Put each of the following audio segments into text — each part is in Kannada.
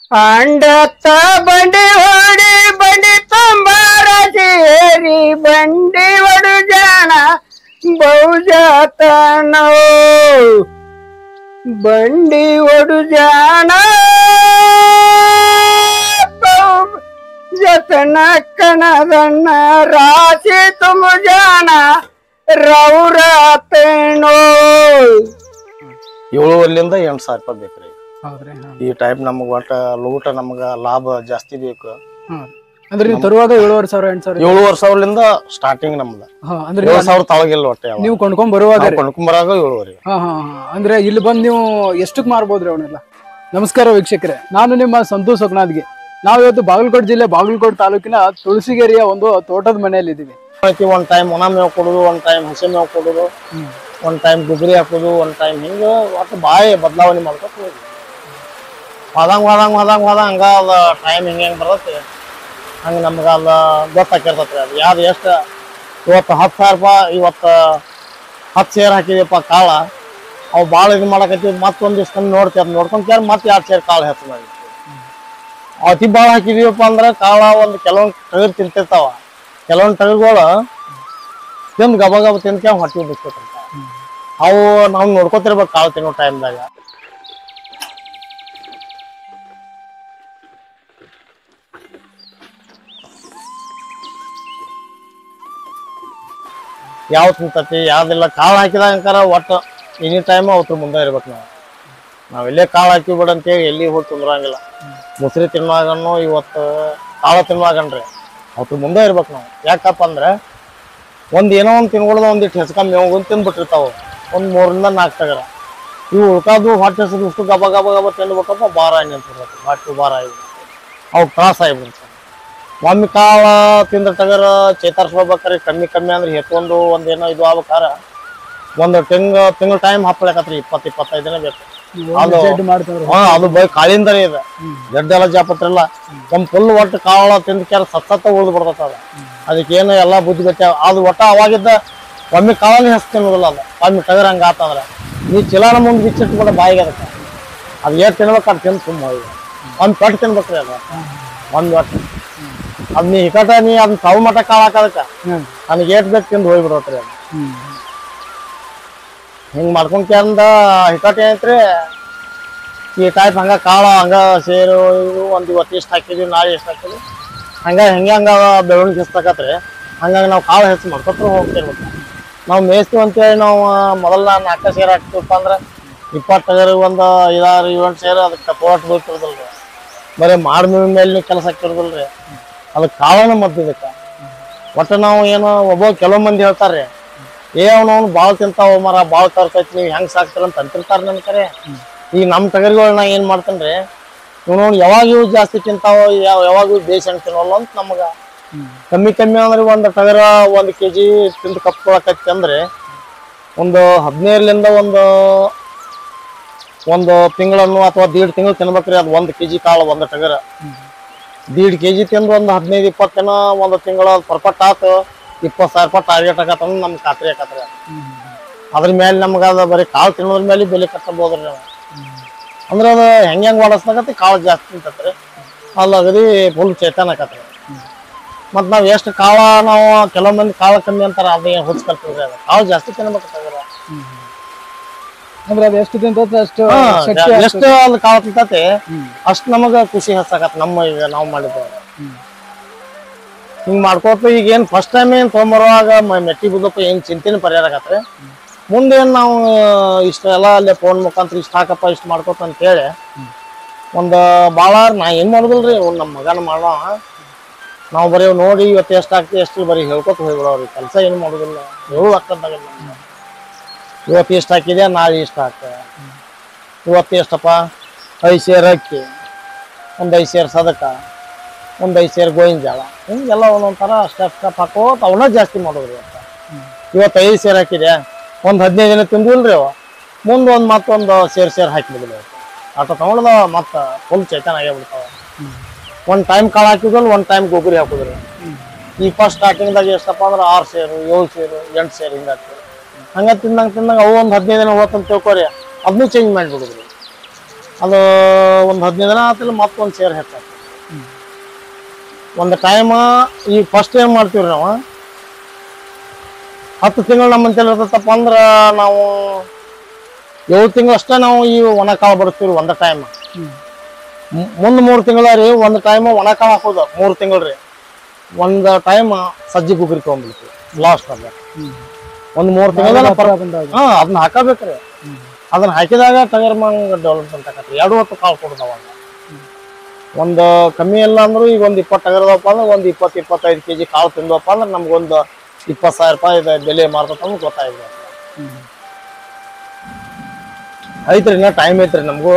ಅಂಡತ್ತ ಬಂಡಿ ಹೊಡಿ ಬಂಡಿ ತುಂಬಾರ ಸೇರಿ ಬಂಡಿ ಹೊಡು ಜಾಣ ಬಹುಜಾತನೋ ಬಂಡಿ ಹೊಡು ಜಾಣ ಬಹು ಜತನ ಕಣದಣ್ಣ ರಾಶಿ ತುಮ ಜಾಣ ರೌರಾತೇಣೋ ಏಳುವರೆಲಿಂದ ಎಂಟು ಸಾವಿರ ರೂಪಾಯಿ ಬೇಕ್ರಿ ಹೌದ್ರಿ ಹಾ. ಈ ಟೈಪ್ ನಮ್ಗೆ ಒಟ್ಟ ಲೂಟ ನಮ್ಗೆ ಲಾಭ ಜಾಸ್ತಿ ಬೇಕು ಹಾ. ಅಂದ್ರೆ ನೀವು ತರುವಾಗ ಏಳುವರೆ ಸಾವಿರ ಎಂಟು ಸಾವಿರ ಏಳುವರೆ ಸಾವಿರಲಿಂದ ಸ್ಟಾರ್ಟಿಂಗ್ ನಮ್ದು ಹಾ, ಅಂದ್ರೆ ಏಳು ಸಾವಿರ ತಾವಾಗಿಲ್ಲ ಒಟ್ಟೆ ಯಾವಾಗ. ನೀವು ಕೊಂಡ್ಕೊಂಡ್ ಬರುವಾಗ ನಾವು ಕೊಂಡ್ಕೊಂಬರಾಗ ಏಳುವರೆ ಹಾ ಹಾ ಹಾ. ಅಂದ್ರೆ ಇಲ್ಲಿ ಬಂದು ನೀವು ಎಷ್ಟಕ್ಕೆ ಮಾರ್ಬೋದ್ರಿ ಅವನ್ನೆಲ್ಲ ನಮಸ್ಕಾರ ವೀಕ್ಷಕರೇ ನಾನು ನಿಮ್ಮ ಸಂತೋಷ್ ಸೊಕ್ನಾಥ್ಗೆ ನಾವು ಇವತ್ತು ಬಾಗಲಕೋಟೆ ಜಿಲ್ಲೆ ಬಾಗಲಕೋಟೆ ತಾಲೂಕಿನ ತುಳಸಿಗೆರೆಯ ಒಂದು ತೋಟದ ಮನೆಯಲ್ಲಿ ಇದ್ದೀವಿ ಹಾಕಿ ಒಂದ್ ಟೈಮ್ ಒಣ ಮೇವ್ ಕೊಡುದು ಒಂದ್ ಟೈಮ್ ಹಸಿ ಮೇವ್ ಕೊಡುದು ಒಂದ್ ಟೈಮ್ ಗುಗ್ರಿ ಹಾಕುದು ಒಂದ್ ಟೈಮ್ ಹಿಂಗ ಒಟ್ಟು ಬಾಯಿ ಬದಲಾವಣೆ ಮಾಡ್ಕೊತ ಹೋಗಿ ಹೋದಂಗ ಹೋದಂಗ ಹೋದಂಗ ಹೋದಂಗ ಹಂಗ ಅದ ಟೈಮ್ ಹಿಂಗ ಹೆಂಗ್ ಬರ್ತೈತಿ ಹಂಗ ನಮ್ಗ ಅದ ಗೊತ್ತಾಕಿರ್ತೈತ್ರಿ ಅದು ಯಾವ್ದು ಎಷ್ಟು ಇವತ್ತು ಹತ್ತು ಸಾವಿರ ರೂಪಾಯಿ ಇವತ್ತು ಹತ್ತು ಸೇರ್ ಹಾಕಿದೀವಪ್ಪ ಕಾಳ ಅವು ಭಾಳ ಇದು ಮಾಡಕತ್ತೀವಿ ಮತ್ತೊಂದು ದಿವ್ಸ ನೋಡ್ತೀವಿ ಅದು ನೋಡ್ಕೊಂಡ್ ಕೇರ್ ಮತ್ತೆ ಎರಡು ಸೇರ್ ಕಾಳು ಹೆಚ್ಚು ಮಾಡಿ ಅತಿ ಭಾಳ ಹಾಕಿದೀವಪ್ಪ ಅಂದ್ರೆ ಕಾಳ ಒಂದು ಕೆಲವೊಂದು ಟಗರ್ ತಿಂತಿರ್ತಾವ ಕೆಲವೊಂದು ಟಗರ್ಗಳು ತಿಂದು ಗಬ ಗಬ ತಿನ್ಕ ಹೊಟ್ಟೆ ಬಿಸ್ಕೊತಿರ್ತಾವ ಅವು ನಾವು ನೋಡ್ಕೊತಿರ್ಬೇಕು ಕಾಳು ತಿನ್ನೋ ಟೈಮ್ದಾಗ ಯಾವ ತಿಂತತಿ ಯಾವ್ದಿಲ್ಲ ಕಾಳು ಹಾಕಿದಂಕಾರ ಒಟ್ಟು ಎನಿ ಟೈಮ್ ಅವ್ರ ಮುಂದೆ ಇರ್ಬೇಕು ನಾವು ನಾವ್ ಎಲ್ಲೇ ಕಾಳು ಹಾಕಿ ಬಿಡ ಅಂತೇಳಿ ಎಲ್ಲಿ ಹೋಗಿ ಕುಂದ್ರಂಗಿಲ್ಲ ಮುಸ್ರಿ ತಿನ್ನುವಾಗನು ಇವತ್ತು ಕಾಳು ತಿನ್ನುವಾಗನ್ರಿ ಅವ್ರ ಮುಂದೆ ಇರ್ಬೇಕು ನಾವು ಯಾಕಪ್ಪ ಅಂದ್ರೆ ಒಂದ್ ಏನೋ ಒಂದ್ ತಿನ್ಕೊಳ್ದ ಒಂದಿಟ್ಟು ಹೆಚ್ಕೊಂಡ್ ಮೇವು ತಿಂದ್ಬಿಟ್ಟಿರ್ತಾವ ಒಂದ್ ಮೂರರಿಂದ ನಾಲ್ಕು ಟಗರ ಇವು ಉಳ್ಕಾದು ಹೊಟ್ಟೆ ಹಸಿದು ಇಷ್ಟು ಗಬ ಗಬ ಗಬ ತಿನ್ಬೇಕಂತ ಭಾರ ನಿಂತಿರ್ತೈತಿ ಹೊಟ್ಟೆ ಭಾರ ಆಗಿಬಿಡುತ್ತೆ ಅವು ತ್ರಾಸ ಆಗಿಬಿಡುತ್ತೆ ಒಮ್ಮೆ ಕಾಳ ತಿಂದ ಟಗರ ಚೇತರಿಸ್ಕೋಬೇಕಾರೆ ಕಮ್ಮಿ ಕಮ್ಮಿ ಅಂದ್ರೆ ಎತ್ಕೊಂಡು ಒಂದೇನೋ ಇದು ಆಗ್ಬೇಕಾರ ಒಂದು ತಿಂಗ ತಿಂಗಳ ಟೈಮ್ ಹಾಕ್ಬೇಕತ್ರಿ ಇಪ್ಪತ್ತು ಇಪ್ಪತ್ತೈದು ದಿನ ಬೇಕು ಅದು- ಜಡ್ ಮಾಡ್ತಾರೆ ಹಾ ಅದು ಬೈ ಕಾಳಿಂದನೇ ಇದೆ ಜಡ್ಡ ಎಲ್ಲ ಜಾಪತ್ರ ಎಲ್ಲ ಒಂದ್ ಫುಲ್ ಒಟ್ಟು ಕಾಳ ತಿಂದ ಕೆಲ ಸತ್ತ ಉಳಿದು ಬಿಡ್ತೈತೆ ಅದು ಅದಕ್ಕೇನು ಎಲ್ಲ ಬುದ್ಧಿ ಬೆಟ್ಟ ಅದು ಒಟ್ಟ ಅವಾಗಿದ್ದ ಒಮ್ಮೆ ಕಾಳನೇ ಹೆಸ್ ತಿನ್ನೋದಿಲ್ಲ ಅದು ಒಮ್ಮೆ ಟಗರ್ ಹಂಗ ಆತಂದ್ರೆ ನೀ ಚಿಲಾನ ಮುಂದೆ ಬಿಚ್ಚಿಟ್ಬಿಡ ಬಾಯಿಗೆ ಅದಕ್ಕೆ ಅದು ಏಟ್ ತಿನ್ಬೇಕು ಅದು ತಿಂದು ತುಂಬ ಹೋಗಿ ಒಮ್ಮೆ ಪಟ್ಟು ತಿನ್ಬೇಕ್ರಿ ಅದು ಒಂದು ಒಟ್ಟು ಅದ್ ನೀ ಹಿಕಟ ನೀ ಅದನ್ನ ತಾವು ಮಟ್ಟ ಕಾಳು ಹಾಕೋದಕ್ಕೆ ಹ್ಮ್. ನನಗೆ ಏಟ್ ಬೇಕು ತಿಂದು ಹೋಗ್ಬಿಡತ್ರಿ ಅದು ಹ್ಮ್. ಹಿಂಗ್ ಮಾಡ್ಕೊಂಡ್ ಕೆಂದ ಹಿಕಟ್ ಏನೈತ್ರಿ ಈ ಟೈಪ್ ಹಂಗ ಕಾಳ ಹಂಗ ಸೇರು ಇವು ಒಂದ್ ಇವತ್ತು ಇಷ್ಟ ಹಾಕಿದ್ವಿ ನಾಳೆ ಇಷ್ಟ ಹಾಕಿದ್ವಿ ಹಂಗ ಹೆಂಗ ಹಂಗ ಬೆಳವಣಿಗೆ ಹೆಚ್ಚಾಕತ್ರಿ ಹಂಗಾಗಿ ನಾವು ಕಾಳು ಹೆಚ್ಚು ಮಾಡ್ಕೊತ ಹೋಗ್ತಿರ್ಬೇಕು ನಾವು ಮೇಯ್ಸ್ತೀವಿ ಅಂತೇಳಿ ನಾವು ಮೊದಲ ನಾಲ್ಕು ಸೇರ್ ಹಾಕ್ತಿವಪ್ಪ ಅಂದ್ರೆ ಇಪ್ಪತ್ತು ಟಗರ್ ಒಂದು ಐದಾರು ಏಳು ಸೇರು ಅದಕ್ಕೆ ತೋಟ ಬೇಕಿರೋದಿಲ್ರಿ ಬರೀ ಮಾಡಿ ಮೇಲೆ ಕೆಲಸ ಹಾಕಿರೋದಿಲ್ರಿ ಅದಕ್ಕೆ ಕಾಳನ ಮದ್ದು ಇದಕ್ಕೆ ಒಟ್ಟು ನಾವು ಏನು ಒಬ್ಬ ಕೆಲವು ಮಂದಿ ಹೇಳ್ತಾರೆ ಏ ಅವ್ನು ಭಾಳ ತಿಂತಾವ ಮರ ಭಾಳ ತರ್ತೈತಿ ನೀವು ಹೆಂಗ್ ಸಾಕ್ತೀರ ಅಂತ ಅಂತಿರ್ತಾರ ನನ್ ಕರೆ ಈಗ ನಮ್ಮ ಟಗರ್ಗಳನ್ನ ಏನ್ ಮಾಡ್ತೇನ್ರಿ ಇವ್ ನೋಡಿ ಯಾವಾಗ ಇವು ಜಾಸ್ತಿ ತಿಂತಾವ ಯಾವ ಯಾವಾಗ ಇವು ಬೇಸ್ ಹಣ್ಣು ತಿನ್ನೋಲ್ಲ ಅಂತ ನಮಗ ಕಮ್ಮಿ ಕಮ್ಮಿ ಅಂದ್ರೆ ಒಂದು ಟಗರ ಒಂದು ಕೆ ಜಿ ತಿಂದು ಕಪ್ಕೊಳಕತ್ತಿ ಅಂದ್ರೆ ಒಂದು ಹದಿನೈದರಿಂದ ಒಂದು ಒಂದು ತಿಂಗಳನ್ನು ಅಥವಾ ದೀಡ್ ತಿಂಗಳು ತಿನ್ಬೇಕ್ರಿ ಅದು ಒಂದು ಕೆ ಜಿ ಕಾಳು ಒಂದು ಟಗರ ದೀಡ್ ಕೆ ಜಿ ತಿಂದು ಒಂದು ಹದಿನೈದು ಇಪ್ಪತ್ತು ದಿನ ಒಂದು ತಿಂಗಳ ಪರ್ಫೆಕ್ಟ್ ಆತು ಇಪ್ಪತ್ತು ಸಾವಿರ ರೂಪಾಯಿ ಟಾರ್ಗೆಟ್ ಆಗತ್ತಂದ್ರೆ ನಮ್ಗೆ ಖಾತ್ರಿ ಆಕತ್ರಿ ಅದು. ಅದ್ರ ಮೇಲೆ ನಮ್ಗೆ ಅದು ಬರೀ ಕಾಳು ತಿನ್ನೋದ್ರ ಮೇಲೆ ಬೆಲೆ ಕಟ್ಟಬೋದ್ರಿ ನಾವು ಅಂದ್ರೆ ಅದು ಹೆಂಗ್ ಹೆಂಗ್ ಓಡಿಸ್ದಾಗತ್ತೆ ಕಾಳು ಜಾಸ್ತಿ ತಿಂತತ್ರಿ ಅಲ್ಲಿ ಅಗದಿ ಫುಲ್ ಚೇತನ ಆಕತ್ರಿ ಮತ್ ನಾವ್ ಎಷ್ಟು ಕಾಳ ನಾವು ಕೆಲವು ಮಂದಿ ಕಾಳ ಕಮ್ಮಿ ಅಂತಾರ ಅದೇ ಹುಚ್ಚ ಕಲ್ತಿವ್ರಿ ಅದು ಕಾಳು ಜಾಸ್ತಿ ತಿನ್ಬೇಕಾಗ್ತದೆ ಅಂದ್ರೆ ಅದು ಎಷ್ಟು ತಿಂತದ ಅಷ್ಟು ಹಾ, ಶಕ್ತಿ ಎಷ್ಟು ಅದು ಕಾಳು ತಿಂತತಿ ಅಷ್ಟ್ ನಮಗ ಖುಷಿ ಹೆಚ್ಚಾಕತ್ ನಮ್ಮ ಈಗ ನಾವು ಮಾಡಿದ್ವಿ ಹಿಂಗ್ ಮಾಡ್ಕೋತ ಈಗ ಏನ್ ಫಸ್ಟ್ ಟೈಮ್ ಏನ್ ತೊಗೊಂಬರುವಾಗ ಮ- ಮೆಟ್ಟಿ ಬುದ್ದಪ್ಪ ಏನ್ ಚಿಂತೆನೆ ಪರಿಹಾರ ಆಗತ್ರಿ ಮುಂದೆ ಏನ್ ನಾವು ಇಷ್ಟ ಎಲ್ಲ ಅಲ್ಲೇ ಫೋನ್ ಮುಖಾಂತರ ಇಷ್ಟ ಹಾಕಪ್ಪ ಇಷ್ಟ ಮಾಡ್ಕೋತ ಅಂತ ಹೇಳಿ ಒಂದ್ ಭಾಳ ನಾ ಏನ್ ಮಾಡುದಿಲ್ರಿ ಒಂದ್ ನಮ್ಮ ಮಗನ ಮಾಡೋ ನಾವು ಬರೀ ನೋಡಿ ಇವತ್ತು ಎಷ್ಟು ಆಗ್ತಿ ಎಷ್ಟು ಬರೀ ಹೇಳ್ಕೊತ ಹೋಗ್ಬಿಡೋರಿ ಕೆಲಸ ಏನು ಮಾಡುದಿಲ್ಲ ಹೇಳು ಅಕ್ಕಂತಾಗ ಇವತ್ತು ಇಷ್ಟ ಹಾಕಿದೆ ನಾಳೆ ಇಷ್ಟ ಹಾಕ್ತೇವೆ ಇವತ್ತು ಎಷ್ಟಪ್ಪ ಐದು ಸೇರ್ ಅಕ್ಕಿ ಒಂದು ಐದು ಸೇರ್ ಸದಕ ಒಂದು ಐದು ಸೇರ್ ಗೋವಿನ ಜಾಳ ಹಿಂಗೆಲ್ಲ ಒಂದೊಂದು ಥರ ಸ್ಟೆಪ್ ಸ್ಟೆಪ್ ಹಾಕೋತ ಅವನ್ನ ಜಾಸ್ತಿ ಮಾಡೋದ್ರಿ ಇವತ್ತು ಇವತ್ತು ಐದು ಸೇರ್ ಹಾಕಿದೆ ಒಂದು ಹದಿನೈದು ದಿನ ತಿಂದಿಲ್ರಿ ಅವ ಮುಂದೆ ಒಂದು ಮತ್ತೊಂದು ಸೇರ್ ಸೇರ್ ಹಾಕಿಬಿಡಿಲ್ಲ ಆಟ ತಗೊಂಡ್ದ ಮತ್ತೆ ಫುಲ್ ಚೈತನ್ ಆಗೇ ಬಿಡ್ತಾವ ಒಂದು ಟೈಮ್ ಕಾಳು ಹಾಕಿದ್ರಲ್ಲಿ ಒಂದು ಟೈಮ್ ಗೊಬ್ಬರಿ ಹಾಕಿದ್ರಿ ಈ ಫಸ್ಟ್ ಸ್ಟಾರ್ಟಿಂಗ್ದಾಗ ಎಷ್ಟಪ್ಪ ಅಂದ್ರೆ ಆರು ಸೇರು ಏಳು ಸೇರು ಎಂಟು ಸೇರು ಹಿಂಗೆ ಹಾಕ್ತೀವಿ ಹಂಗ ತಿಂದಂಗ ತಿಂದಂಗ ಅವು ಒಂದು ಹದಿನೈದು ದಿನ ಹೋತಂತ ತಿಳ್ಕೊರಿ ಅದನ್ನೂ ಚೇಂಜ್ ಮಾಡಿಬಿಡುದ್ರಿ ಅದು ಒಂದು ಹದಿನೈದು ದಿನ ಆತಿಲ್ಲ ಮತ್ತೊಂದು ಸೇರ್ ಹೆಚ್ಚಾಗ್ತದೆ ಒಂದು ಟೈಮ್ ಈಗ ಫಸ್ಟ್ ಏನ್ ಮಾಡ್ತೀವ್ರಿ ನಾವು ಹತ್ತು ತಿಂಗಳು ನಮ್ಮಂತೆಲ್ಲ ಇರ್ತೈತಪ್ಪ ಅಂದ್ರ ನಾವು ಏಳು ತಿಂಗಳು ಅಷ್ಟೇ ನಾವು ಈ ಒಣ ಕಾಳು ಬಡಿಸ್ತೀವಿ ಒಂದ ಟೈಮ್ ಮುಂದ್ ಮೂರು ತಿಂಗಳ ರೀ ಒಂದು ಟೈಮ್ ಒಣ ಕಾಳು ಹಾಕೋದು ಮೂರು ತಿಂಗಳು ರೀ ಒಂದು ಟೈಮ್ ಸಜ್ಜಿ ಗುಗ್ರಿ ತೊಗೊಂಡ್ಬಿಡ್ತೀವಿ ಲಾಸ್ಟ್ ಅದ ಒಂದು ಮೂರು ತಿಂಗಳ ಬಂದಾಗ ಹಾ ಅದನ್ನ ಹಾಕಬೇಕ್ರಿ ಅದನ್ನ ಹಾಕಿದಾಗ ಟಗರ್ ಮಂಗ್ ಡೆವಲಪ್ಮೆಂಟ್ ಆಗತ್ರಿ ಎರಡು ಹೊತ್ತು ಕಾಳು ಕೊಡೋದು ಅವಾಗ ಒಂದು ಕಮ್ಮಿ ಇಲ್ಲ ಅಂದ್ರೂ ಈಗ ಒಂದು ಇಪ್ಪತ್ತು ಟಗರ್ದಪ್ಪ ಅಂದ್ರೆ ಒಂದು ಇಪ್ಪತ್ತು ಇಪ್ಪತ್ತೈದು ಕೆ ಜಿ ಕಾಳು ತಿಂದವಪ್ಪ ಅಂದ್ರೆ ನಮ್ಗೊಂದು ಇಪ್ಪತ್ತು ಸಾವಿರ ರೂಪಾಯಿ ಇದೆ ಬೆಲೆ ಮಾರ್ತದ ಅಂತ ಗೊತ್ತಾಗಿದೆ ಐತ್ರಿ ಇನ್ನ ಟೈಮ್ ಐತ್ರಿ ನಮಗೂ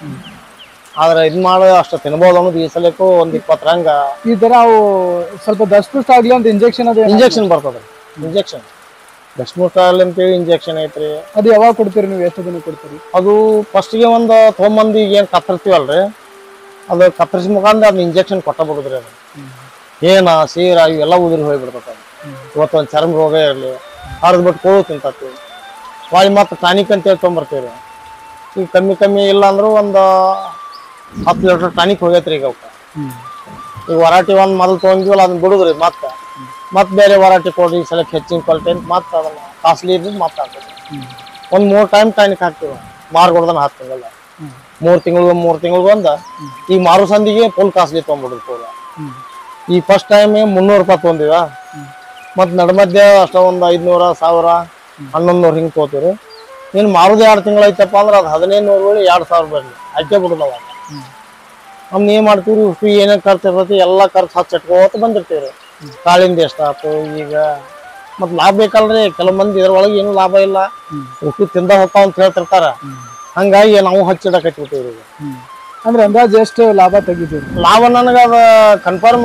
ಆದ್ರೆ ಇದ್ ಮಾಡೋ ಅಷ್ಟು ತಿನ್ಬೋದು ಅನ್ನೋದು ಈ ಸಲಕ್ಕೂ ಒಂದು ಇಪ್ಪತ್ತರಂಗ ಈ ತರ ಅವು ಸ್ವಲ್ಪ ದಷ್ಟು ಆಗ್ಲಿ ಅಂತ ಇಂಜೆಕ್ಷನ್ ಅದು ಏನಾದ್ರು- ಇಂಜೆಕ್ಷನ್ ಬರ್ತದ್ರಿ ಇಂಜೆಕ್ಷನ್ ಡೆಸ್ಮೋಸ್ಟಾಲ್ ಅಂತೇಳಿ ಇಂಜೆಕ್ಷನ್ ಐತ್ರಿ ಅದು ಯಾವಾಗ ಕೊಡ್ತೀರಿ ನೀವು ಎಷ್ಟು ದಿನ ಕೊಡ್ತೀರಿ ಅದು ಫಸ್ಟಿಗೆ ಒಂದು ತೊಗೊಂಬಂದು ಈಗ ಏನು ಕತ್ತರಿಸ್ತೀವಲ್ರಿ ಅದು ಕತ್ತರಿಸಿ ಮುಖಾಂತರ ಅದನ್ನ ಇಂಜೆಕ್ಷನ್ ಕೊಟ್ಟ ಬಿಡುದ್ರಿ ಅದು ಏನ ಸೀರ ಇವೆಲ್ಲ ಉದುರಿ ಹೋಗ್ಬಿಡ್ತೈತೆ ಅದು ಇವತ್ತು ಒಂದು ಚರ್ಮ ರೋಗ ಇರಲಿ ಹರಿದು ಬಿಟ್ಟು ಕೋಳು ತಿಂತತಿ ಹೊಳ್ಳಿ ಮತ್ತೆ ಟಾನಿಕ್ ಅಂತೇಳಿ ತೊಗೊಂಬರ್ತೀವಿ ಈಗ ಕಮ್ಮಿ ಕಮ್ಮಿ ಇಲ್ಲ ಅಂದ್ರೂ ಒಂದು ಹತ್ತು ಲೀಟರ್ ಟಾನಿಕ್ ಹೋಗೈತ್ರಿ ಈಗ ಅವಕ್ಕೆ ಈಗ ವರಾಟಿ ಒಂದು ಮೊದಲು ತೊಗೊಂಡಿವಲ್ಲ ಅದನ್ನ ಬಿಡುದ್ರಿ ಮತ್ತೆ ಮತ್ತೆ ಬೇರೆ ವರಾಟಿ ಕೊಡ್ರಿ ಈ ಸಲ ಹೆಚ್ಚಿನ ಕ್ವಾಲಿಟಿ ಅಂತ ಮತ್ತೆ ಅದನ್ನ ಕಾಸ್ಟ್ಲಿ ಇದ್ದು ಮತ್ತೆ ಹಾಕ್ತೀವಿ ಒಂದ್ ಮೂರ್ ಟೈಮ್ ಟಾನಿಕ್ ಹಾಕ್ತಿವಿ ಮಾರ್ಗೊಡ್ದನ ಹತ್ತು ತಿಂಗಳ ಮೂರ್ ತಿಂಗಳು ಮೂರ್ ತಿಂಗಳು ಒಂದ ಈಗ ಮಾರು ಸಂದಿಗೆ ಫುಲ್ ಕಾಸ್ಟ್ಲಿ ತೊಗೊಂಡ್ಬಿಡುದು ಪೂರ ಈ ಫಸ್ಟ್ ಟೈಮ್ ಮುನ್ನೂರು ರೂಪಾಯಿ ತೊಗೊಂಡಿವ ಮತ್ ನಡ್ಮಧ್ಯ ಅಷ್ಟ ಒಂದ್ ಐದ್ನೂರ ಸಾವಿರ ಹನ್ನೊಂದು ನೂರ ಹಿಂಗ್ ತೊಗೋತೀವಿ ಇನ್ನು ಮಾರುದು ಎರಡು ತಿಂಗಳು ಐತಪ್ಪ ಅಂದ್ರೆ ಅದು ಹದಿನೈದು ನೂರು ವೇಳೆ ಎರಡು ಸಾವಿರ ಬರ್ಲಿ ಹಾಕೇ ಬಿಡುದು ಅವಾಗ ನಮ್ದು ಏನ್ ಮಾಡ್ತೀವಿ ಇಷ್ಟು ಏನೇನ್ ಖರ್ಚು ಇರ್ತೈತಿ ಎಲ್ಲಾ ಖರ್ಚು ಹಚ್ಚ ಇಟ್ಕೋತ ಬಂದಿರ್ತೀವ್ರಿ ಕಾಳಿಂದ ಎಷ್ಟಾತು ಈಗ ಮತ್ ಲಾಭ ಬೇಕಲ್ರಿ ಕೆಲವು ಮಂದಿ ಇದ್ರೊಳಗೆ ಏನು ಲಾಭ ಇಲ್ಲ ಉಪ್ಪು ತಿಂದ ಹೋಗ್ತಾವ ಅಂತ ಹೇಳ್ತಿರ್ತಾರ ಹಂಗಾಗಿ ನಾವು ಹಚ್ಚಿಡಕತ್ಬಿಟ್ಟಿವ್ರಿ ಈಗ ಅಂದ್ರೆ ಅಂದಾಜು ಎಷ್ಟು ಲಾಭ ತೆಗಿತೀರಿ ಲಾಭ ನನಗ ಅದ ಕನ್ಫರ್ಮ್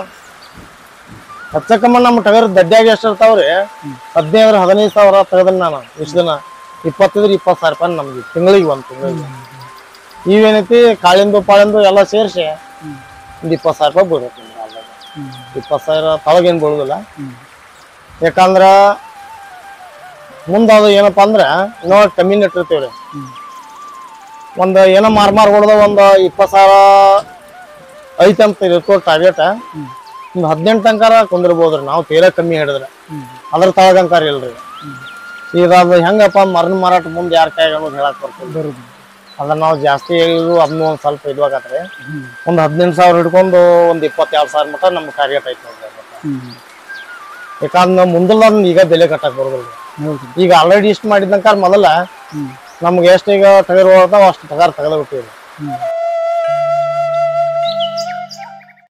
ಹಚ್ಚಕಮ್ಮ ನಮ್ಮ ಟಗರ್ ದಡ್ಡ್ಯಾಗ ಎಷ್ಟು ಇರ್ತಾವ್ರಿ ಹದಿನೈದು ಹದಿನೈದು ಸಾವಿರ ತೆಗದನ್ ನಾನು ಇಷ್ಟು ದಿನ ಇಪ್ಪತ್ತೈದ್ರ ಇಪ್ಪತ್ತು ಸಾವಿರ ರೂಪಾಯಿ ನಮ್ಗೆ ತಿಂಗಳಿಗೆ ಒಂದು ತಿಂಗಳಿಗೆ ಇವೇನೈತಿ ಕಾಳಿಂದು ಪಾಳಿಂದು ಎಲ್ಲ ಸೇರಿಸಿ ಒಂದು ಇಪ್ಪತ್ತು ಸಾವಿರ ರೂಪಾಯಿ ಬೀಳುತ್ತೆ ನಮ್ಗೆ ಅಲ್ಲೆಲ್ಲ. ಇಪ್ಪತ್ತು ಸಾವಿರ ತಳಗೇನು ಬೀಳುದಿಲ್ಲ ಯಾಕಂದ್ರ ಮುಂದ ಅದು ಏನಪ್ಪಾ ಅಂದ್ರ ಇನ್ನೂ ಕಮ್ಮಿ ಇಟ್ಟಿರ್ತೀವ್ರಿ ಒಂದ್ ಏನೋ ಮಾರ್ ಮಾರ್ ಹೊಡೆದ ಒಂದ್ ಇಪ್ಪತ್ ಸಾವಿರ ಐತಂತ ಇರ್ಕೋ ಟಾರ್ಗೆಟ್ ಒಂದ್ ಹದಿನೆಂಟು ತನಕ ಕುಂದಿರ್ಬೋದ್ರಿ ನಾವು ತೀರಾ ಕಮ್ಮಿ ಹಿಡಿದ್ರೆ ಅದ್ರ ತಳಗಂಕಾರ ಇಲ್ರಿ ಈಗ ಅದು ಹೆಂಗಪ್ಪ ಮರಣ ಮಾರಾಟ ಮುಂದೆ ಯಾರ ಕೈ ಅನ್ನೋದು ಹೇಳಕ್ ಬರ್ತದೆ ಬರೋದು ಅದನ್ನ ನಾವು ಜಾಸ್ತಿ ಹೇಳಿದ್ರು ಅದನ್ನು ಒಂದ್ ಸ್ವಲ್ಪ ಇದ್ವಾಗತ್ರಿ ಒಂದ್ ಹದಿನೆಂಟು ಸಾವಿರ ಹಿಡ್ಕೊಂಡು ಒಂದ್ ಇಪ್ಪತ್ತೆರಡು ಸಾವಿರ ಮಟ ನಮ್ ಟಾರ್ಗೆಟ್ ಐತಿ ನೋಡ್ರಿ ಅದಕ್ಕೆ. ಯಾಕಂದ್ರೆ ಮುಂದಲ್ಲ ಈಗ ಬೆಲೆ ಕಟ್ಟಕ್ ಬರೋದಿಲ್ಲ ಹೌದು ಈಗ ಆಲ್ರೆಡಿ ಇಷ್ಟು ಮಾಡಿದ್ನಂಕಾರ ಮೊದಲ ನಮ್ಗೆ ಎಷ್ಟು ಈಗ ಟಗರ್ ಹೋಗ್ತಾವ ಅಷ್ಟು ಪಗಾರ ತೆಗೆದು ಬಿಟ್ಟಿವಿ